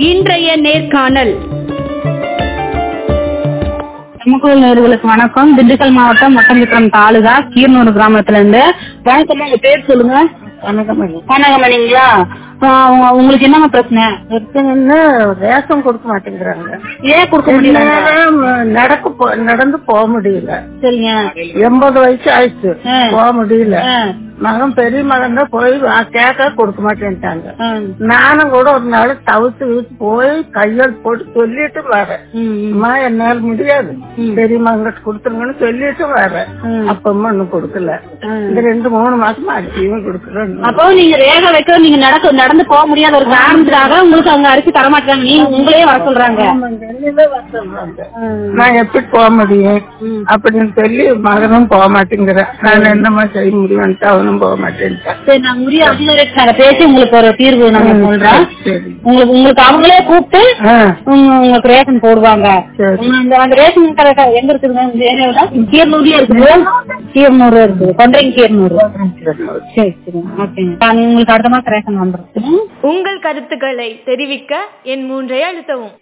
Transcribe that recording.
இன்றைய நேர்காணல் நமக்குள் நேர்களுக்கு வணக்கம் திண்டுக்கல் மாவட்டம் மொட்டஞ்சித்திரம் தாலுகா கீரனூர் கிராமத்துல இருந்து வணக்கம் உங்க பேர் சொல்லுங்க வணக்கமணி கனகமணிங்களா ஆஹ் உங்க- உங்களுக்கு என்னங்க பிரச்சனை பிரச்சனைன்னு ரேஷன் கொடுக்க மாட்டேங்கிறாங்க ஏன் கொடுக்க முடியல என்னால நடக்க போ- நடந்து போக முடியல சரிங்க எண்பது வயசு ஆயிடுச்சு ஆ. போக முடியல ஆ. மகன் பெரிய மகன் தான் போய் வா- கேட்க கொடுக்க மாட்டேன்ட்டாங்க ஆ. நானும் கூட ஒரு நாள் தவிர்த்து வீட்டு போய் கையால் போட்டு சொல்லிட்டு வரேன் ம், ம். அம்மா என்னால முடியாது பெரிய மகன்கிட்ட கொடுத்துருங்கன்னு சொல்லிட்டு வரேன் ம். அப்பமா இன்னும் கொடுக்கல இந்த ரெண்டு மூணு மாசமா அரிசியும் கொடுக்கல அப்போ நீங்க ரேகை வைக்க நீங்க நடக்க நடந்து போக முடியாத ஒரு காரணத்துக்காக உங்களுக்கு அவங்க அரிசி தர மாட்டாங்க நீங்க உங்களே வர சொல்றாங்க நான் எப்படி போக முடியும் அப்படின்னு சொல்லி மகனும் போக மாட்டேங்கிறேன் நான் என்னமா செய்ய முடியும்ட்டு அவனும் போக மாட்டேன்ட்டான் சரி நான் உரிய அதிகாரிகிட்ட பேசி உங்களுக்கு ஒரு தீர்வு நாங்க சொல்றோம் சரி உங்களுக்கு உங்களுக்கு அவங்களே கூப்பிட்டு ஆ, உங்க- உங்களுக்கு ரேஷன் போடுவாங்க சரி. உங்க அந்த அந்த ரேஷன் கடை க- எங்க இருக்குதுங்க இந்த ஏரியாவில கீரனூர்லயே இருக்குது கீரனூர் இருக்குது கொன்றைங்க கீரனூர் சரி சரி ஓகேங்க நான் உங்களுக்கு அடுத்த மாசம் ரேஷன் வந்துடும் உங்கள் கருத்துக்களை தெரிவிக்க என் மூன்றை அழுத்தவும்